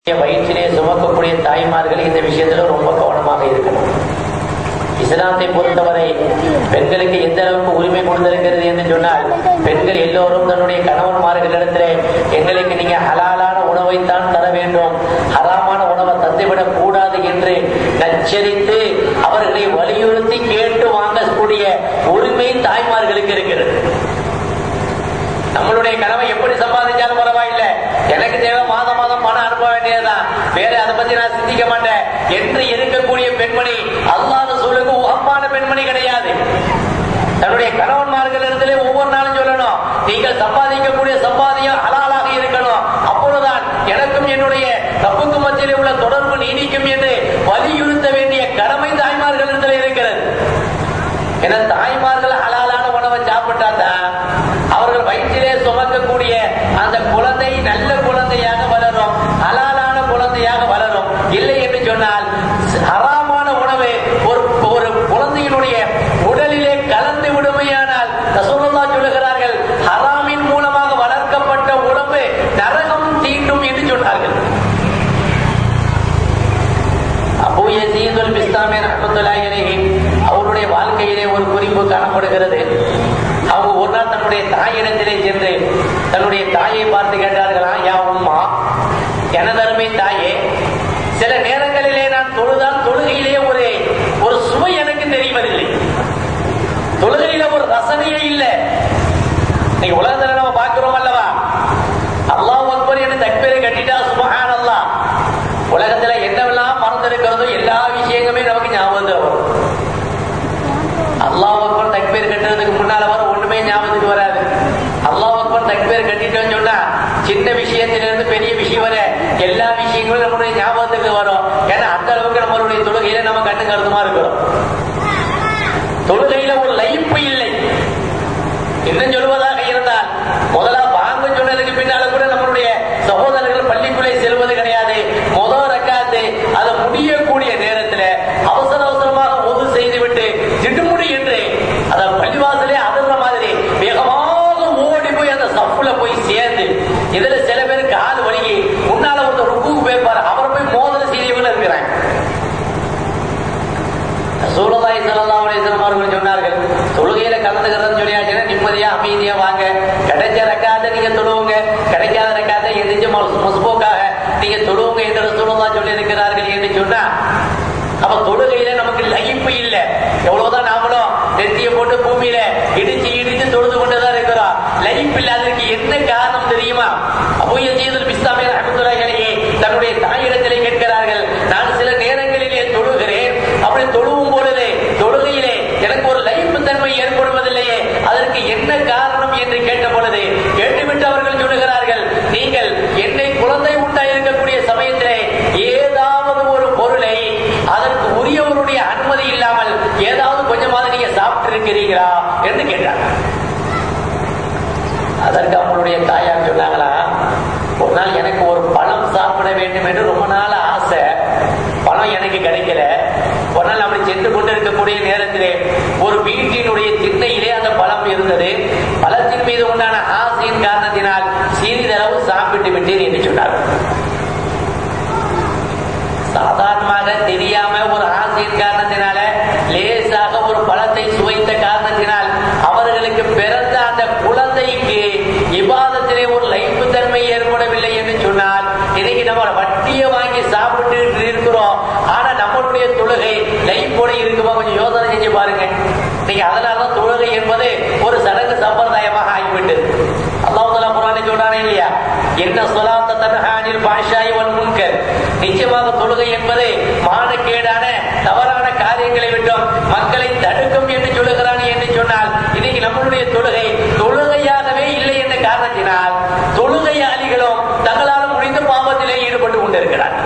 வயிற்றிலே சுமக்கக்கூடிய தாய்மார்கள் இந்த விஷயத்துல ரொம்ப கவனமாக இருக்கணும் இஸ்லாத்தை பொறுத்தவரை பெண்களுக்கு எந்த அளவுக்கு உரிமை கொடுத்திருக்கிறது என்று சொன்னால் பெண்கள் எல்லோரும் தன்னுடைய கணவன்மார்களிடத்திலே எங்களுக்கு நீங்க ஹலாலான உணவைத்தான் தர வேண்டும் ஹராமான உணவை தந்துவிடக் கூடாது என்று நச்சரித்து அவர்களை வலியுறுத்தி கேட்டு வாங்கக்கூடிய உரிமை தாய்மார்களுக்கு இருக்கிறது நம்மளுடைய கனவை எப்படி சம்பாதிச்சாலும் பரவாயில்லை எனக்கு தேவை மாதம் மாதம் பணம் அனுப்ப வேண்டியதுதான் வேற அதை பத்தி நான் சிந்திக்க மாட்டேன் என்று இருக்கக்கூடிய பெண்மணி அல்லாத சூழலுக்கு உகப்பான பெண்மணி கிடையாது தன்னுடைய கணவன்மார்களிடத்திலே ஒவ்வொரு நாளும் சொல்லணும் நீங்கள் சம்பாதிக்கக்கூடிய சம்பாதியம் ஹலாலாக இருக்கணும் அப்பொழுதுதான் எனக்கும் என்னுடைய தப்புக்கு மத்தியிலே உள்ள தொடர்பு நீடிக்கும் என்று வலியுறுத்த வேண்டிய கடமை தாய்மார்களிடத்தில் இருக்கிறது ஏன்னா தாய்மார்கள் ஹலாலான உணவை சாப்பிட்டா தான் அவர்கள் வயிற்றிலே சுமக்கக்கூடிய அந்த குழந்தை நல்ல குழந்தையாக வளரும் ஹலாலான குழந்தையாக வளரும் இல்லை என்று சொன்னால் ஹராமான உணவு ஒரு ஒரு குழந்தையினுடைய உடலிலே கலந்து விடுமையானால் ரசூலுல்லாஹ் சொல்லுகிறார்கள் ஹராமின் மூலமாக வளர்க்கப்பட்ட உடம்பு நரகம் தீண்டும் என்று சொன்னார்கள் அபூ யசீதுல் பிஸ்தாமி ரஹ்மத்துல்லாஹி அலைஹி அவருடைய வாழ்க்கையிலே ஒரு குறிப்பு காணப்படுகிறது அவங்க ஒரு நாள் தன்னுடைய தாயிடத்திலே சென்று தன்னுடைய தாயை பார்த்து கேட்டார்களா யா உம்மா எனதருமை தாயே சில நேரங்களிலே நான் தொழுதால் தொழுகையிலே ஒரு ஒரு சுவை எனக்கு தெரிவதில்லை தொழுகையில ஒரு ரசனையே இல்லை நீங்க உலகத்துல நம்ம பார்க்கிறோம் அல்லவா அல்லாஹ் அக்பர் என்று தக்பீரை கட்டிட்டா சுபஹான் அல்லாஹ் உலகத்துல என்னவெல்லாம் மறந்திருக்கிறதோ எல்லா விஷயங்களுமே நமக்கு ஞாபகத்துல வரும் அல்லாஹ் அக்பர் தக்பீர் கட்டுறதுக்கு முன்னால வர ஒண்ணுமே ஞாபகத்துக்கு வராது அல்லாஹ் அக்பர் தக்பீர் கட்டிட்டோம்னு சொன்னா சின்ன விஷயத்திலிருந்து பெரிய விஷயம் வர எல்லா விஷயங்களும் நம்மளுடைய ஞாபகத்துக்கு வரும் ஏன்னா அந்த அளவுக்கு நம்மளுடைய தொழுகையில நம்ம கண்ணு கருத்துமா இருக்கிறோம் தொழுகையில ஒரு லைப்பு இல்லை இன்னும் சொல்வதாக இருந்தால் முதலா வாங்க சொன்னதுக்கு பின்னால கூட நம்மளுடைய சகோதரர்கள் பள்ளிக்குள்ளே செல்வது கிடையாது முதல் ரக்காத்து அது முடியக்கூடிய நேரத்தில் அவசர அவசரமாக ஒது செய்துவிட்டு திட்டுமுடி என்று அத பள்ளிவாசலே அதிர்ற மாதிரி வேகமாக ஓடி போய் அந்த சப்புல போய் சேர்ந்து இதுல சில பேர் கால் வலிக்கு முன்னால ஒருத்தர் ருக்கு பேப்பார் அவரை போய் மோதல் செய்தவங்க இருக்கிறாங்க சூழலாய் சல்லா அலிஸ்லாம் அவர்கள் சொன்னார்கள் தொழுகையில கலந்துக்கிறதுன்னு சொல்லியாச்சுன்னா நிம்மதியா அமைதியா வாங்க கிடைச்ச ரக்காத நீங்க தொழுவுங்க கிடைக்காத ரக்காத எதிர்த்து முஸ்போக்காக நீங்க தொழுவுங்க என்று சூழலா சொல்லி இருக்கிறார்கள் என்று சொன்னா அப்ப தொழுகையில நமக்கு லகிப்பு இல்ல எவ்வளவுதான் நாமளும் நெத்திய போட்டு பூமியில இடிச்சு இடிச்சு தொழுது கொண்டுதான் இருக்கிறோம் லகிப்பு இல்லாததற்கு என்ன காரணம் தெரியுமா அபூய செய்தல் பிஸ்தாமே அஹமதுல்லாஹிலேயே தன்னுடைய தாயிடத்திலே கேட்கிறார்கள் நான் சில நேரங்களிலே தொழுகிறேன் அப்படி தொழுவும் பொழுது தொழுகையிலே எனக்கு ஒரு லைஃப் தன்மை ஏற்படுவதில்லையே அதற்கு என்ன காரணம் என்று கேட்ட பொழுது கேட்டுவிட்டு அவர்கள் சொல்லுகிறார்கள் நீங்கள் என்னை குழந்தை உண்டாயிருக்கக்கூடிய சமயத்திலே ஏதாவது ஒரு பொருளை அதற்கு உரியவருடைய அனுமதி இல்லாமல் ஏதாவது கொஞ்சமாவது நீங்க சாப்பிட்டு இருக்கிறீங்களா என்று கேட்டாங்க அதற்கு அவங்களுடைய தாயார் சொன்னாங்களா ஒரு நாள் எனக்கு ஒரு பழம் சாப்பிட வேண்டும் என்று ரொம்ப நாள் ஆசை பழம் எனக்கு கிடைக்கல ஒரு நாள் அப்படி சென்று கொண்டிருக்கக்கூடிய நேரத்திலே ஒரு வீட்டினுடைய திண்ணையிலே அந்த பழம் இருந்தது பழத்தின் மீது உண்டான ஆசையின் காரணத்தினால் சிறிதளவு சாப்பிட்டு விட்டேன் என்று சொன்னார் சாதாரணமாக தெரியாம ஒரு ஆசையின் காரணத்தினால லேசாக ஒரு பழத்தை சுவைத்த காரணத்தினால் அவர்களுக்கு பிறந்த அந்த குழந்தைக்கு விவாதத்திலே ஒரு லைப்பு தன்மை ஏற்படவில்லை என்று சொன்னால் இன்னைக்கு நம்ம வட்டியை வாங்கி சாப்பிட்டு இருக்கிறோம் ஆனா நம்மளுடைய தொழுகை லைஃபோட இருக்குமா கொஞ்சம் யோசனை செஞ்சு பாருங்க இன்னைக்கு அதனாலதான் தொழுகை என்பது ஒரு சடங்கு சம்பிரதாயமாக ஆகிவிட்டது அல்லாஹ் குரானை சொல்றானே இல்லையா என்ன சொலாத்த தன்ஹானில் பாஷாய் வல் முன்கர் நிச்சயமாக தொழுகை என்பது மானக்கேடான தவறான காரியங்களை விட்டும் மக்களை தடுக்கும் என்று சொல்லுகிறான் என்று சொன்னால் இன்னைக்கு நம்மளுடைய தொழுகை தொழுகையாகவே இல்லை என்ற காரணத்தினால் தொழுகையாளிகளும் தங்களால் முடிந்த பாவத்திலே ஈடுபட்டு கொண்டிருக்கிறார்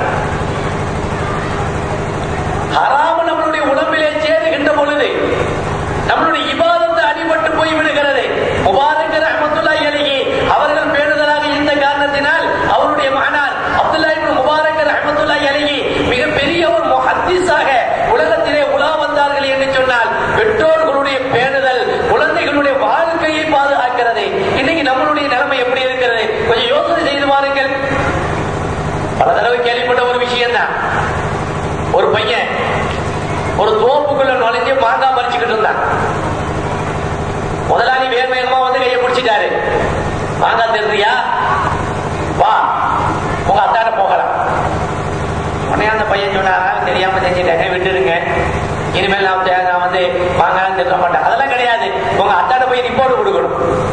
ஹராம நம்மளுடைய உடம்பிலே சேருகின்ற பொழுது நம்மளுடைய இபாதத்து அடிபட்டு போய் விடுகிறது முபாரக் ரஹமத்துல்லாஹி அலைஹி அவர்கள் பேணுதலாக இருந்த காரணத்தினால் அவருடைய மகனார் அப்துல்லா இப்னு முபாரக் ரஹமத்துல்லாஹி அலைஹி மிகப்பெரிய கேள்விப்பட்ட ஒரு விஷயம் தான் ஒரு பையன் ஒரு தோப்புக்குள்ள நுழைஞ்சு மாங்காய் பறிச்சுக்கிட்டு இருந்தான் முதலாளி வேக வேகமா வந்து கையை பிடிச்சிட்டாரு மாங்காய் தெரியா வா உங்க அத்தாட போகலாம் உடனே அந்த பையன் சொன்னாரா தெரியாம செஞ்சுட்டேங்க விட்டுருங்க இனிமேல் நான் தே- நான் வந்து மாங்காய் திருட மாட்டேன் அதெல்லாம் கிடையாது உங்க அத்தாட போய் ரிப்போர்ட் கொடுக்கணும்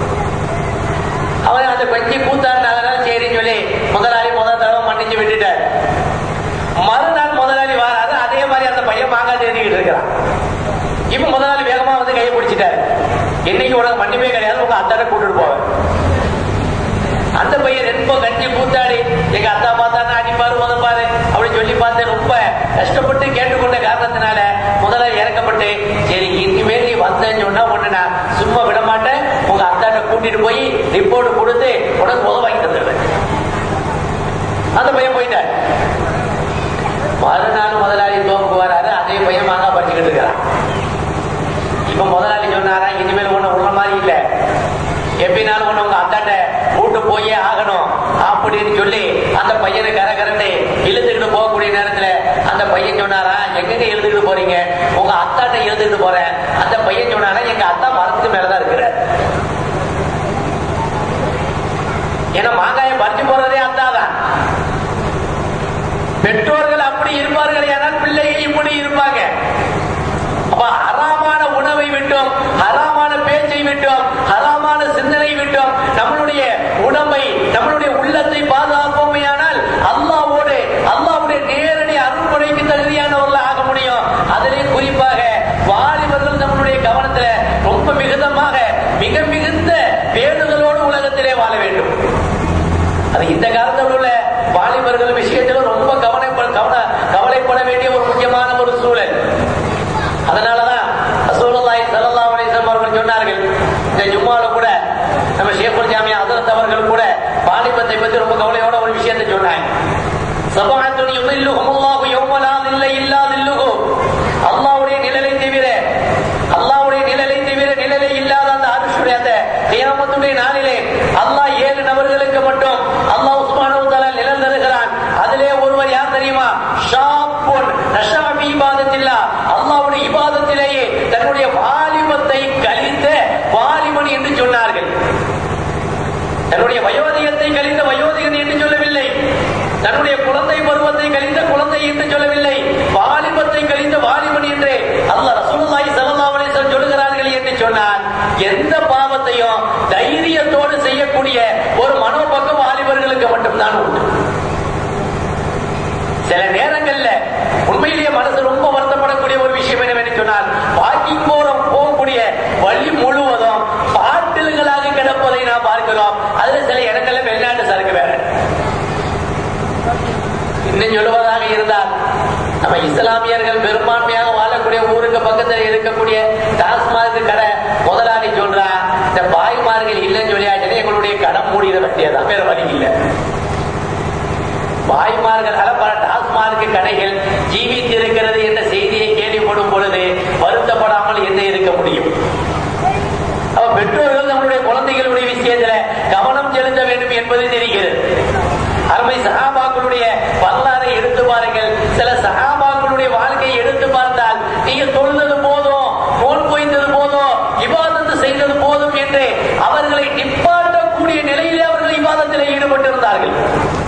அவன் அந்த கொஞ்சி கூத்தாருன்னு அதனால சரின்னு சொல்லி முதலாளி முதல் தடவை மன்னிச்சு விட்டுட்டார் மறுநாள் முதலாளி வராது அதே மாதிரி அந்த பையன் மாங்காய் தேடிக்கிட்டு இருக்கிறான் இப்ப முதலாளி வேகமா வந்து கையை பிடிச்சிட்டாரு என்னைக்கு உனக்கு மன்னிப்பே கிடையாது உங்க அத்தாட கூட்டிட்டு போவேன் அந்த பையன் ரொம்ப கஞ்சி கூத்தாடி எங்க அத்தா பார்த்தா அடிப்பாரு உதப்பாரு அப்படி சொல்லி பார்த்து ரொம்ப கஷ்டப்பட்டு கேட்டுக்கொண்ட காரணத்தினால முதல்ல இறக்கப்பட்டு சரி இனிமேல் நீ வந்தேன்னு சொன்னா ஒண்ணு நான் சும்மா விட மாட்டேன் உங்க அத்தாட்ட கூட்டிட்டு போய் ரிப்போர்ட் கொடுத்து உனக்கு உதவ வாங்கி தந்துடுவேன் அந்த பையன் போயிட்டார் மறுநாள் முதலாளி தோப்புக்கு வராரு அதே பையன் மாங்காய் பறிச்சுக்கிட்டு இருக்கிறான் இப்ப முதலாளி சொன்னாரா இனிமேல் ஒண்ணு உள்ள மாதிரி இல்ல எப்படினாலும் ஒண்ணு உங்க அத்தாட்ட கூட்டு போயே ஆகணும் அப்படின்னு சொல்லி அந்த பையனை கரகரண்டு இழுத்துக்கிட்டு போகக்கூடிய நேரத்துல அந்த பையன் சொன்னாரா எங்கெங்க இழுத்துக்கிட்டு போறீங்க உங்க அத்தாட்ட இழுத்துக்கிட்டு போறேன் அந்த பையன் சொன்னாரா எங்க அத்தா மரத்துக்கு மேலதான் இருக்கிற ஏன்னா மாங்காயை பறிச்சு போறதே அத்தாதான் பெற்றோர்கள் அப்படி இருப்பார்கள் ஆனால் பிள்ளைகள் இப்படி இருப்பாங்க அப்ப ஹராமான உணவை விட்டோம் ஹராமான பேச்சை விட்டோம் ஹராமான சிந்தனை விட்டோம் நம்மளுடைய உடம்பை நம்மளுடைய உள்ளத்தை பாதுகாப்போமையானால் அல்லாவோடு அல்லாவுடைய நேரடி அருள்முறைக்கு தகுதியானவர்கள் ஆக முடியும் அதிலே குறிப்பாக வாலிபர்கள் நம்மளுடைய கவனத்துல ரொம்ப மிகுதமாக மிக மிகுந்த பேணுதலோடு உலகத்திலே வாழ வேண்டும் அது இந்த காலத்தில் உள்ள வாலிபர்கள் விஷயத்துல ரொம்ப கவலைப்பட கவன கவலைப்பட வேண்டிய ஒரு முக்கியமான ஒரு சூழல் அதனாலதான் ரசூலுல்லாஹி ஸல்லல்லாஹு அலைஹி வஸல்லம் அவர்கள் சொன்னார்கள் இந்த ஜும்மால கூட நம்ம ஷேகுல் ஜாமியா ஹஜரத் அவர்கள் கூட வாலிபத்தை பத்தி ரொம்ப கவலையோட ஒரு விஷயத்தை சொன்னாங்க சபஅத்துன் யுதில்லுஹுமுல்லாஹு யௌம லா தில்ல இல்லா தில்லுஹு அல்லாஹ்வுடைய நிழலை தவிர அல்லாஹ்வுடைய நிழலை தவிர நிழலை இல்லாத அந்த அருஷுடைய அந்த கியாமத்துடைய நாளிலே அல்லாஹ் ஏழு நபர்களுக்கு மட்டும் அல்லாஹ் சுப்ஹானஹு வ தஆலா நிழல் தருகிறான் அதிலே ஒருவர் யார் தெரியுமா ஷாப்புன் நஷா ஃபீ இபாதத்தில்லா அல்லாஹ்வுடைய இபாதத்திலேயே தன்னுடைய வாலிபத்தை கழித்த வாலிபன் என்று சொன்னார்கள் தன்னுடைய வயோதிகத்தை கழிந்த வயோதிகன் என்று சொல்லவில்லை தன்னுடைய குழந்தை பருவத்தை கழிந்த குழந்தை என்று சொல்லவில்லை வாலிபத்தை கழிந்த வாலிபன் என்று அல்லாஹ் ரசூலுல்லாஹி ஸல்லல்லாஹு அலைஹி வஸல்லம் சொல்லுகிறார்கள் என்று சொன்னார் எந்த பாவத்தையும் தைரியத்தோடு செய்யக்கூடிய ஒரு மனோபக்கம் வாலிபர்களுக்கு மட்டும்தான் உண்டு சில நேரங்கள்ல உண்மையிலேயே மனசு ரொம்ப வருத்தப்படக்கூடிய ஒரு விஷயம் என்னவென்று சொன்னால் வாக்கிங் போற போகக்கூடிய வழி முழுவதும் பாட்டில்களாக கிடப்பதை நாம் பார்க்கிறோம் அதுல சில இடங்கள்ல வெளிநாட்டு சரக்கு வேற இன்னும் சொல்லுவதாக இருந்தால் நம்ம இஸ்லாமியர்கள் பெரும்பான்மையாக வாழக்கூடிய ஊருக்கு பக்கத்தில் இருக்கக்கூடிய டாஸ்மாக் கடை முதலாளி சொல்றா இந்த பாய்மார்கள் இல்லைன்னு சொல்லியாச்சுன்னா எங்களுடைய கடை மூடிட வேண்டியதான் வேற வழி இல்லை வாய்மார்களால பல டாஸ்மார்க் கடைகள் ஜீவித்திருக்கிறது என்ற செய்தியை கேள்விப்படும் பொழுது வருத்தப்படாமல் என்ன இருக்க முடியும் அப்ப பெற்றோர்கள் நம்மளுடைய குழந்தைகளுடைய விஷயத்துல கவனம் செலுத்த வேண்டும் என்பது தெரிகிறது அருமை சகாபாக்களுடைய வரலாறை எடுத்து பாருங்கள் சில சகாபாக்களுடைய வாழ்க்கையை எடுத்து பார்த்தால் நீங்க தொழுதது போதும் நோன் போய்ந்தது போதும் இபாதத்து செய்தது போதும் என்று அவர்களை நிப்பாட்டக்கூடிய நிலையிலே அவர்கள் இபாதத்தில் ஈடுபட்டிருந்தார்கள்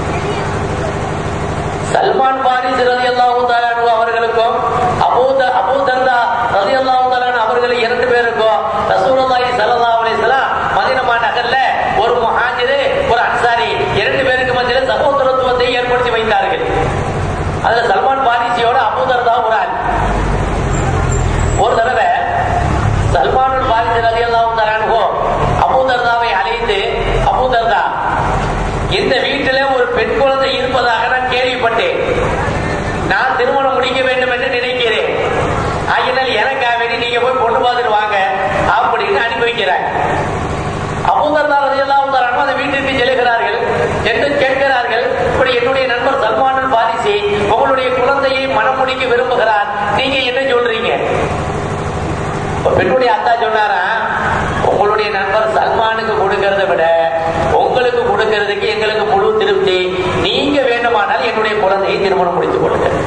சல்மான் பாரிஸ் ரதி அல்லாஹு அவர்களுக்கும் அபூத அபூதர்தா ரதி அல்லாஹு அவர்கள் இரண்டு பேருக்கும் ரசூலுல்லாஹி ஸல்லல்லாஹு அலைஹி வஸல்லம் மதீனா நகர்ல ஒரு முஹாஜிர் ஒரு அன்சாரி இரண்டு பேருக்கு மத்தியில சகோதரத்துவத்தை ஏற்படுத்தி வைத்தார்கள் அதுல சல்மான் பாரிசியோட அபூதர்தா ஒரு ஆள் ஒரு தடவை சல்மானுல் பாரிஸ் ரதி அல்லாஹு அபூதர்தாவை அழைத்து அபூதர்தா இந்த வீட்டில ஒரு பெண் குழந்தை இருப்பதாக நான் கேள்விப்பட்டேன் நான் திருமணம் முடிக்க வேண்டும் என்று நினைக்கிறேன் ஆகினால் எனக்காக வேண்டி நீங்க போய் பொண்ணு பார்த்துட்டு வாங்க அப்படின்னு அனுப்பி வைக்கிறாங்க அபூதர்தார் எல்லாம் அந்த வீட்டிற்கு செல்கிறார்கள் என்று கேட்கிறார்கள் இப்படி என்னுடைய நண்பர் சல்மானுல் பாரிசி உங்களுடைய குழந்தையை மனம் முடிக்க விரும்புகிறார் நீங்க என்ன சொல்றீங்க இப்ப பெண்ணுடைய அத்தா சொன்னாரா உங்களுடைய நண்பர் சல்மானுக்கு கொடுக்கறத விட உங்களுக்கு கொடுக்கறதுக்கு எங்களுக்கு முழு திருப்தி நீங்க வேண்டுமானால் என்னுடைய குழந்தை குழந்தையை திருமணம் முடித்துக் கொள்ளுங்கள்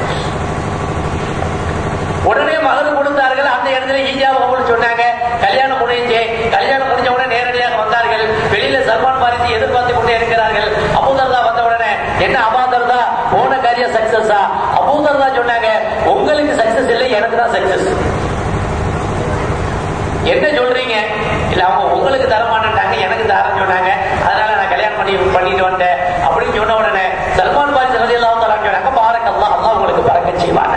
உடனே மகன் கொடுத்தார்கள் அந்த இடத்துல ஈஜாப் கபூல் சொன்னாங்க கல்யாணம் முடிஞ்சு கல்யாணம் முடிஞ்ச உடனே நேரடியாக வந்தார்கள் வெளியில சல்மான் பாரிசி எதிர்பார்த்து கொண்டே இருக்கிறார்கள் அபூதர்தா வந்த உடனே என்ன அபாதர்தா போன காரியம் சக்சஸா அபூதர்தா சொன்னாங்க உங்களுக்கு சக்சஸ் இல்லை எனக்கு தான் சக்சஸ் என்ன சொல்றீங்க இல்ல அவங்க உங்களுக்கு தர மாட்டேன்ட்டாங்க எனக்கு தரேன்னு சொன்னாங்க அதனால நான் கல்யாணம் பண்ணி பண்ணிட்டு வந்தேன் அப்படின்னு சொன்ன உடனே சல்மான் பாரிசி ரதி எல்லாம் சொன்னாங்க பாரக் அல்லாஹ் அல்லாஹ் உங்களுக்கு பறக்க செய்வாங்க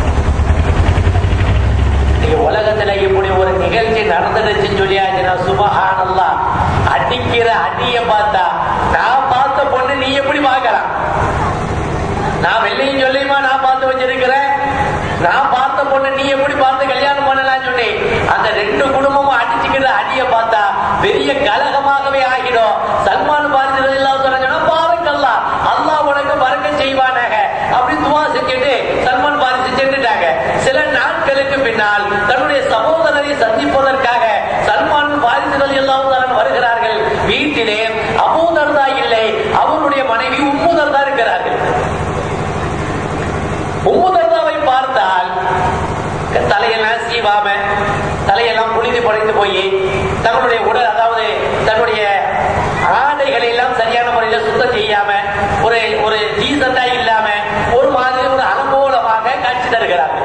நீங்க உலகத்துல இப்படி ஒரு நிகழ்ச்சி நடந்துடுச்சுன்னு சொல்லியாச்சுன்னா சுபஹானல்லா அடிக்கிற அடிய பார்த்தா நான் பார்த்த பொண்ணு நீ எப்படி பார்க்கலாம் நான் வெள்ளையும் சொல்லியுமா நான் பார்த்து வச்சிருக்கிறேன் நான் பார்த்த பொண்ணு நீ எப்படி பார்த்து கல்யாணம் பண்ணலாம் சொன்னேன் அந்த ரெண்டு குடும்பமும் அடிச்சுக்கிற அடிய பார்த்தா பெரிய கலகமாகவே ஆகிடும் சல்மான் பார்த்து எல்லாம் சொன்னா பாருங்கல்லா அல்லாஹ் உனக்கு பறக்க செய்வானாக அப்படி துவா செஞ்சுட்டு சல்மான் பாரிசு சென்றுட்டாங்க சில நாட்களுக்கு பின்னால் தன்னுடைய சகோதரரை சந்திப்பதற்காக சல்மான் பாரிசுகள் எல்லாம் வருகிறார்கள் வீட்டிலே அபூதர்தா இல்லை அவருடைய மனைவி உம்முதர்தா இருக்கிறார்கள் உம்முதர்தாவை பார்த்தால் தலையெல்லாம் சீவாம தலையெல்லாம் புழுதி படைந்து போய் தங்களுடைய உடல் அதாவது தன்னுடைய ஆடைகளை எல்லாம் சரியான முறையில் சுத்தம் செய்யாம ஒரு ஒரு டீசெண்டா இல்லாம ஒரு மாதிரி ஒரு அலங்கோலமாக காட்சி தருகிறார்கள்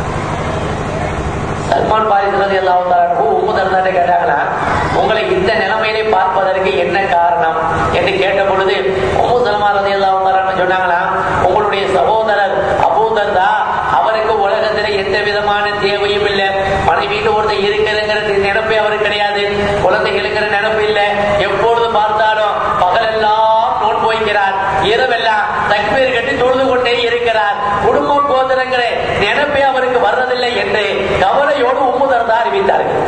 சல்மான் பாரிசுறது எல்லாம் உம்முதர்தாட்ட கேட்டாங்களா உங்களை இந்த நிலைமையிலே பார்ப்பதற்கு என்ன காரணம் என்று கேட்ட பொழுது உம்மு சல்மான் ரதி எல்லாம் சொன்னாங்களா உங்களுடைய சகோதரர் அபூதர்தா அவருக்கு உலகத்தில் எந்த விதமான தேவையும் இல்லை மனைவிட்டு ஒருத்தர் இருக்கிறதுங்கிற நினைப்பே அவருக்கு கிடையாது குழந்தைகளுங்கிற நினைப்பு இல்லை எப்பொழுது பார்த்தாலும் பகலெல்லாம் நோன்பு வைக்கிறார் இரவெல்லாம் தக்பீர் கட்டி தொழுது கொண்டே இருக்கிறார் குடும்ப கோதரங்கிற நினைப்பே அவருக்கு வர்றதில்லை என்று கவலையோடு உம்முதர்தா அறிவித்தார்கள்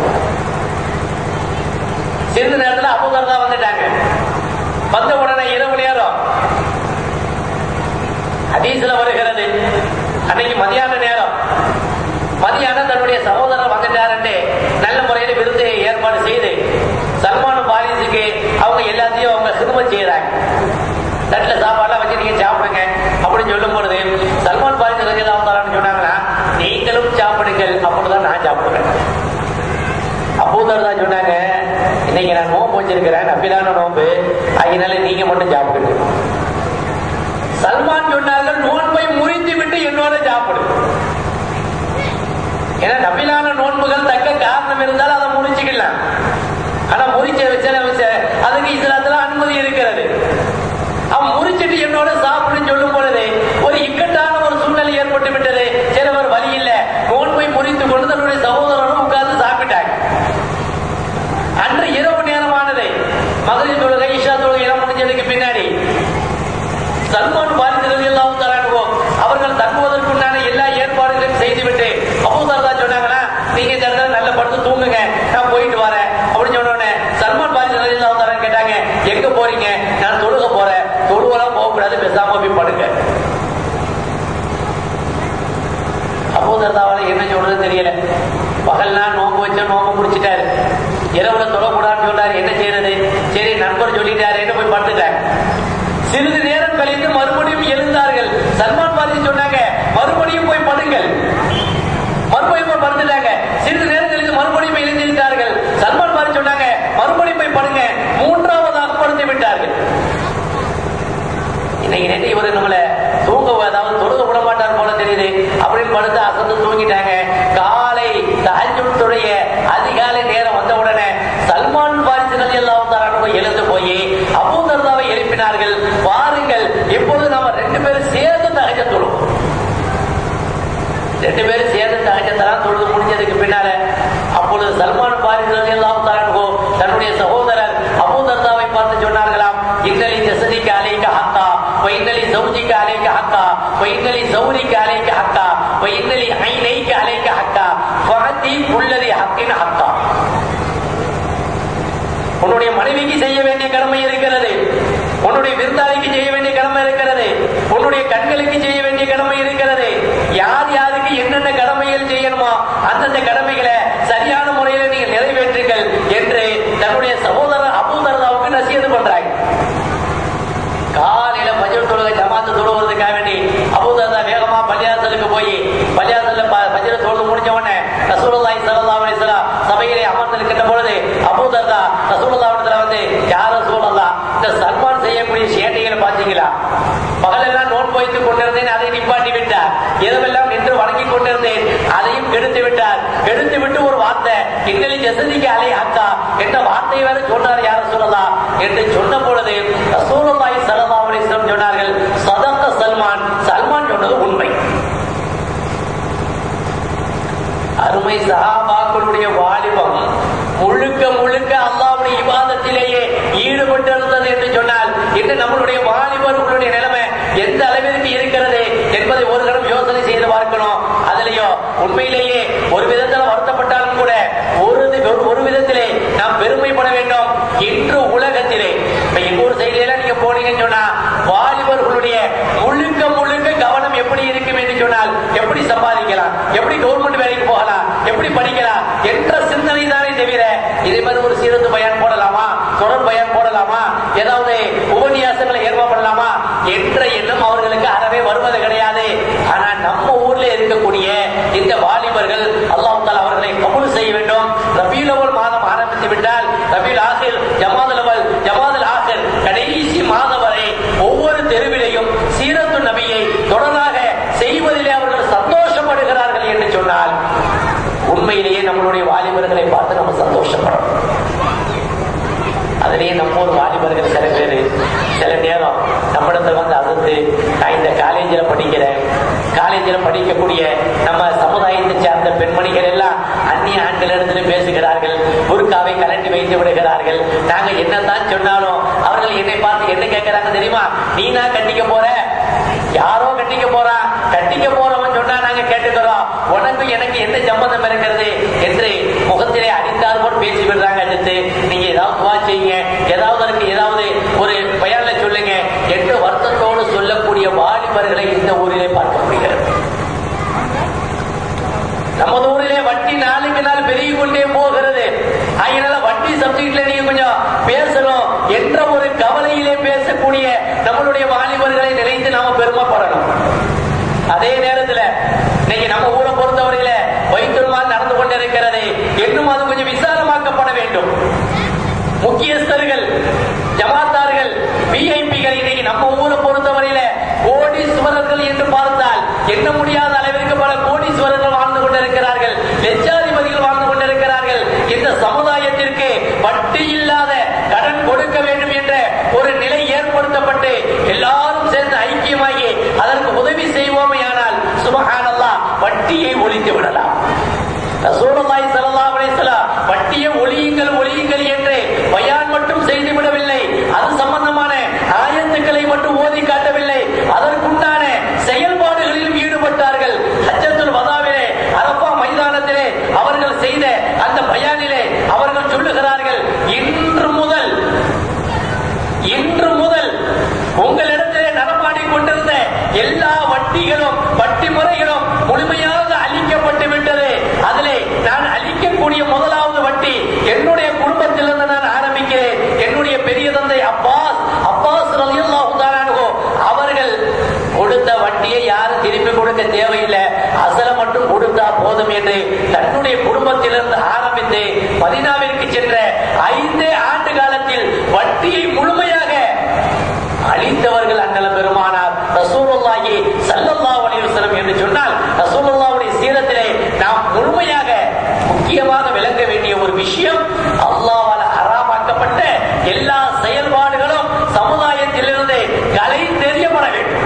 சிறிது நேரத்தில் அபுதர்தா வந்துட்டாங்க வந்த உடனே இரவு நேரம் ஹதீஸ்ல வருகிறது அன்னைக்கு மதியான நேரம் மதியானம் தன்னுடைய சகோதரர் வந்துட்டாருன்னு நல்ல முறையில் விருந்து ஏற்பாடு செய்து சல்மான் பாரிசுக்கு அவங்க எல்லாத்தையும் அவங்க சிறுமம் செய்யறாங்க தட்டில் சாப்பாடுலாம் வச்சு நீங்க சாப்பிடுங்க அப்படின்னு சொல்லும் பொழுது சல்மான் பாரிசு ரஜிலாம் சொன்னாங்கன்னா நீங்களும் சாப்பிடுங்கள் அப்படிதான் நான் சாப்பிடுவேன் அப்போதர் தான் சொன்னாங்க இன்னைக்கு நான் நோம்பு வச்சிருக்கிறேன் நம்பிலான நோம்பு அதனால நீங்க மட்டும் சாப்பிடுங்க சல்மான் சொன்னார்கள் நோன்பை முறித்து விட்டு என்னோட சாப்பிடு ஏன்னா நபிலான நோன்புகள் தக்க காரணம் இருந்தால் அதை முடிச்சுக்கலாம் ஆனா முறிச்ச வச்ச அதுக்கு இஸ்லாத்துல அனுமதி இருக்கிறது அவன் முறிச்சிட்டு என்னோட சாப்பிடுன்னு சொல்லும் பொழுது ஒரு இக்கட்டான ஒரு சூழ்நிலை ஏற்பட்டு விட்டது சிலவர் வழி இல்ல நோன்பை முறித்து கொண்டு தன்னுடைய சகோதரனும் உட்கார்ந்து சாப்பிட்டாங்க அன்று இரவு நேரமானது மகளிர் தொழுகை இஷா தொழுகை எல்லாம் முடிஞ்சதுக்கு பின்னாடி சல்மான் பாரிசுகள் எல்லாம் தரானுவோம் அவர்கள் தங்குவதற்குண்டான எல்லா ஏற்பாடுகளையும் செய்துவிட்டு அபூதர்தா சொன்னாங்கன்னா நீங்க இந்த இடத்துல நல்ல படுத்து தூங்குங்க நான் போயிட்டு வரேன் அப்படின்னு சொன்ன உடனே சல்மான் பாரிசுகள் எல்லாம் தரான்னு கேட்டாங்க எங்க போறீங்க நான் தொழுக போறேன் தொழுவெல்லாம் போகக்கூடாது பேசாம போய் படுங்க அபூதர்தாவால என்ன சொல்றது தெரியல பகல் நாள் நோம்பு வச்ச நோம்பு முடிச்சிட்டாரு இரவுல தொழக்கூடாதுன்னு சொன்னாரு என்ன செய்யறது சரி நண்பர் சொல்லிட்டாரு போய் படுத்துட்டாங்க சிறிது நேரம் கழித்து மறுபடியும் எழுந்தார்கள் சல்மான் பாரிசி சொன்னாங்க மறுபடியும் போய் படுங்கள் மறுபடியும் போய் படுத்துட்டாங்க சிறிது நேரம் கழித்து மறுபடியும் எழுந்திருந்தார்கள் சல்மான் பாரிசி சொன்னாங்க மறுபடியும் போய் படுங்க மூன்றாவதாக படுத்து விட்டார்கள் இன்னைக்கு நேற்று இவர் நம்மள தூங்க அதாவது தொழுக விட மாட்டார் போல தெரியுது அப்படின்னு படுத்து அசந்து தூங்கிட்டாங்க காலை தஹஜுடைய அதிகாலை நேரம் வந்த உடனே சல்மான் பாரிசுகள் எல்லாம் தரானும் எழுந்து போய் அபூதர்தாவை எழுப்பினார்கள் பாருங்கள் இப்பொழுது நாம ரெண்டு பேரும் சேர்ந்து தகஜ தொழும் ரெண்டு பேரும் சேர்ந்து தகஜத்தெல்லாம் தொழுது முடிஞ்சதுக்கு பின்னால அப்பொழுது சல்மான் பாரிசுகள் எல்லாம் தரானுகோ தன்னுடைய சகோதரர் அபூதர்தாவை பார்த்து சொன்னார்களாம் இன்னலி ஜசதிக்கு அலைக்க ஹக்கா வைந்தலி ஜவுஜிக்கு அலைக்க ஹக்கா வைந்தலி ஜவுரிக்கு அலைக்க ஹக்கா வைந்தலி ஐனைக்கு அலைக்க ஹக்கா ஃபஅதி குல்லதி ஹக்கின் ஹக்கா உன்னுடைய மனைவிக்கு செய்ய வேண்டிய கடமை இருக்கிறது உன்னுடைய விருந்தாளிக்கு செய்ய வேண்டிய கடமை இருக்கிறது உன்னுடைய கண்களுக்கு செய்ய வேண்டிய கடமை இருக்கிறது யார் யாருக்கு என்னென்ன கடமைகள் செய்யணுமோ அந்தந்த கடமைகளை சரியான முறையில் நீங்கள் நிறைவேற்றுங்கள் என்று தன்னுடைய சகோதரர் அபூதரதாவுக்கு நசியது பண்றாங்க காலையில பஜர் தொழுகை ஜமாத்து தொழுவதற்காக வேண்டி கொண்டிருந்தேன் அதையும் கெடுத்து விட்டார் கெடுத்து விட்டு ஒரு வார்த்தை இன்னலி ஜசதிக்கு அலை அக்கா என்ற வார்த்தை வேற சொன்னார் யார சொல்லலாம் என்று சொன்ன பொழுது ரசூலுல்லாஹி ஸல்லல்லாஹு அலைஹி வஸல்லம் சொன்னார்கள் சதக சல்மான் சல்மான் சொன்னது உண்மை அருமை சஹாபாக்களுடைய வாலிபம் முழுக்க முழுக்க அல்லாவுடைய இபாதத்திலேயே ஈடுபட்டிருந்தது என்று சொன்னால் இன்று நம்மளுடைய வாலிபர்களுடைய நிலைமை எந்த அளவிற்கு இருக்கிறது என்பதை ஒரு கணம் யோசனை செய்து பார்க்கணும் அதுலயோ உண்மையிலேயே ஒரு விதத்தில் வருத்தப்பட்டாலும் கூட ஒரு தி- ஒரு விதத்திலே நாம் பெருமைப்பட வேண்டும் இன்று உலகத்திலே இப்ப எங்க ஊர் சைடுல நீங்க போனீங்கன்னு சொன்னா வாலிபர்களுடைய முழுக்க முழுக்க கவனம் எப்படி இருக்கும் என்று சொன்னால் எப்படி சம்பாதிக்கலாம் எப்படி கவர்மெண்ட் வேலைக்கு போகலாம் எப்படி படிக்கலாம் என்ற சிந்தனை தானே தவிர இதே மாதிரி ஒரு சீரத்து பயன் போடலாமா தொடர் பயன் போடலாமா ஏதாவது உபன்யாசங்களை ஏற்பாடு பண்ணலாமா என்ற எண்ணம் அவர்களுக்கு அறவே வருவது கிடையாது ஆனா நம்ம ஊர்ல இருக்கக்கூடிய இந்த வாலிபர்கள் அல்லாஹ் தாலா அவர்களை கபூல் செய்ய வேண்டும் ரபியுல் அவ்வல் மாதம் ஆரம்பித்து விட்டால் ரபியுல் ஆசிர் ஜமாதுல் அவல் ஜமாதுல் ஆசிர் கடைசி மாதம் வரை ஒவ்வொரு தெருவிலையும் சீரத்து நபியை தொடராக செய்வதிலே அவர்கள் சந்தோஷப்படுகிறார்கள் என்று சொன்னால் உண்மையிலேயே நம்மளுடைய வாலிபர்களை பார்த்து நம்ம சந்தோஷப்படணும் அதிலேயே நம்ம ஊர் வாலிபர்கள் சில பேர் சில நேரம் நம்மிடத்துல வந்து அழுத்து நான் இந்த காலேஜில் படிக்கிறேன் காலேஜில் படிக்கக்கூடிய நம்ம சமுதாயத்தை சார்ந்த பெண்மணிகள் எல்லாம் அந்நிய ஆண்கள் இடத்துல பேசுகிறார்கள் புர்காவை கலட்டி வைத்து விடுகிறார்கள் நாங்க என்னதான் சொன்னாலும் அவர்கள் என்னை பார்த்து என்ன கேட்கிறாங்க தெரியுமா நீனா கட்டிக்க போற யாரோ கட்டிக்க போறான் கட்டிக்க போறவன் சொன்னா நாங்க கேட்டுக்கிறோம் உனக்கும் எனக்கு என்ன சம்பந்தம் இருக்கிறது என்று முகத்திலே அடித்தார் போல் பேசி விடுறாங்க அடுத்து நீங்க ஏதாவது துவா செய்யுங்க ஏதாவது இருக்கு ஏதாவது ஒரு பயனில் சொல்லுங்க என்று வருத்தத்தோடு சொல்லக்கூடிய வாலிபர்களை இந்த ஊரிலே பார்க்க முடிகிறது நமது ஊரிலே வட்டி நாளுக்கு நாள் பெருகி கொண்டே போகிறது அதனால வட்டி சப்ஜெக்ட்ல நீங்க கொஞ்சம் பேசணும் என்ற ஒரு கவலையிலே பேசக்கூடிய நம்மளுடைய வாலிபர்களை நினைத்து நாம பெருமைப்படணும் அதே நேரத்துல இன்னைக்கு நம்ம ஊரை பொறுத்தவரையில வைத்திருமால் நடந்து கொண்டிருக்கிறது இன்னும் அது கொஞ்சம் விசாலமாக்கப்பட வேண்டும் முக்கியஸ்தர்கள் ஜமாத்தார்கள் விஐபிகள் இன்னைக்கு நம்ம ஊரை பொறுத்தவரையில கோடீஸ்வரர்கள் என்று பார்த்தால் எண்ண முடியாத அளவிற்கு பல கோடீஸ்வரர்கள் வாழ்ந்து கொண்டிருக்கிறார்கள் லட்சாதிபதிகள் வாழ்ந்து கொண்டிருக்கிறார்கள் இந்த சமுதாயத்திற்கு வட்டி இல்லாத கடன் கொடுக்க வேண்டும் என்ற ஒரு நிலை ஏற்படுத்தப்பட்டு எல்லாரும் சேர்ந்து ஐக்கியமாகி அதற்கு உதவி செய்வோமே ஆனால் சுபஹானல்லாஹ் வட்டியை ஒழித்து விடலாம் ரசூலுல்லாஹி ஸல்லல்லாஹு அலைஹி வஸல்லம் வட்டியை ஒளியுங்கள் ஒளியுங்கள் என்று பயான் மட்டும் செய்து விடவில்லை அது சம்பந்தமான ஆயத்துக்களை மட்டும் ஓதி காட்டவில்லை அதற்குண்டான செயல்பாடுகளிலும் ஈடுபட்டார்கள் ஹஜ்ஜத்துல் வதாவிலே அரஃபா மைதானத்திலே அவர்கள் செய்த அந்த பயானிலே அவர்கள் சொல்லுகிறார்கள் இன்று முதல் இன்று முதல் உங்களிடத்திலே நடமாடி கொண்டிருந்த எல்லா வட்டிகளும் வட்டி முறைகளும் முழுமையாக அழிக்கப்பட்டு விட்டது அதிலே நான் அழிக்கக்கூடிய முதலாவது வட்டி என்னுடைய குடும்பத்திலிருந்து நான் ஆரம்பிக்கிறேன் என்னுடைய பெரிய தந்தை அப்பாஸ் அப்பாஸ் ரலியல்லாஹு தஆலா அன்ஹு அவர்கள் கொடுத்த வட்டியை யாரும் திருப்பி கொடுக்க தேவையில்லை அசல மட்டும் கொடுத்தா போதும் என்று தன்னுடைய குடும்பத்திலிருந்து ஆரம்பித்து மதினாவிற்கு சென்ற ஐந்தே ஆண்டு காலத்தில் வட்டியை முழுமையாக அழித்தவர்கள் அண்ணல பெருமானார் ரசூலுல்லாஹி ஸல்லல்லாஹு அலைஹி வஸல்லம் என்று சொன்னால் ரசூலுல்லாஹ்வுடைய சீரத்திலே நாம் முழுமையாக முக்கியமாக விளங்க வேண்டிய ஒரு விஷயம் அல்லாஹ்வால் ஹராமாக்கப்பட்ட எல்லா செயல்பாடுகளும் சமுதாயத்திலிருந்து கலை தெரியப்பட வேண்டும்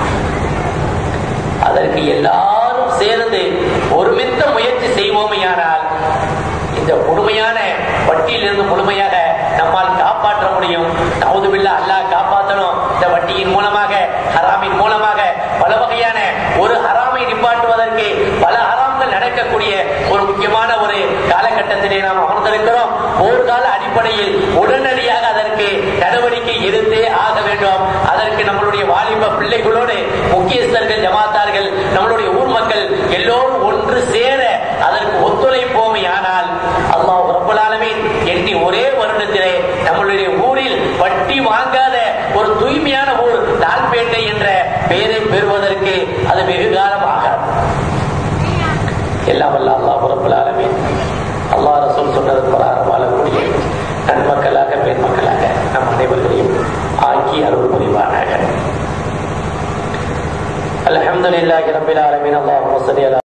அதற்கு எல்லாரும் சேர்ந்து ஒருமித்த முயற்சி செய்வோமையானால் இந்த முழுமையான வட்டியிலிருந்து முழுமையாக நம்மால் காப்பாற்ற முடியும் நவுதுபில்லா அல்லாஹ் காப்பாற்றணும் இந்த வட்டியின் மூலமாக ஹராமின் மூலமாக பல வகையான ஒரு ஹராமை நிப்பாட்டுவதற்கு பல ஹராம்கள் நடக்கக்கூடிய ஒரு முக்கியமான ஒரு காலகட்டத்திலே நாம் அமர்ந்திருக்கிறோம் போர்க்கால அடிப்படையில் உடனடியாக அதற்கு நடவடிக்கை எடுத்தே ஆக வேண்டும் அதற்கு நம்மளுடைய வாலிப பிள்ளைகளோடு முக்கியஸ்தர்கள் ஜமாத்தார்கள் நம்மளுடைய ஊர் மக்கள் எல்லோரும் ஒன்று சேர அதற்கு ஒத்துழைப்போமே ஆனால் அல்லாஹ் ரப்பல் ஆலமீன் எண்ணி ஒரே வருடத்திலே நம்மளுடைய ஊரில் வட்டி வாங்காத ஒரு தூய்மையான ஊர் லால்பேட்டை என்ற பெயரை பெறுவதற்கு அது வெகு காலம் ஆகாது எல்லாம் வல்ல அல்லாஹ் ரப்பல் ஆலமீன் அல்லாஹ் ரசூல் சொன்னது பிரகாரம் வாழக்கூடிய நன்மக்களாக பெண்மக்களாக நம் அனைவர்களையும் ஆக்கி அருள் புரிவானாக الحمد لله رب العالمين اللهم صل على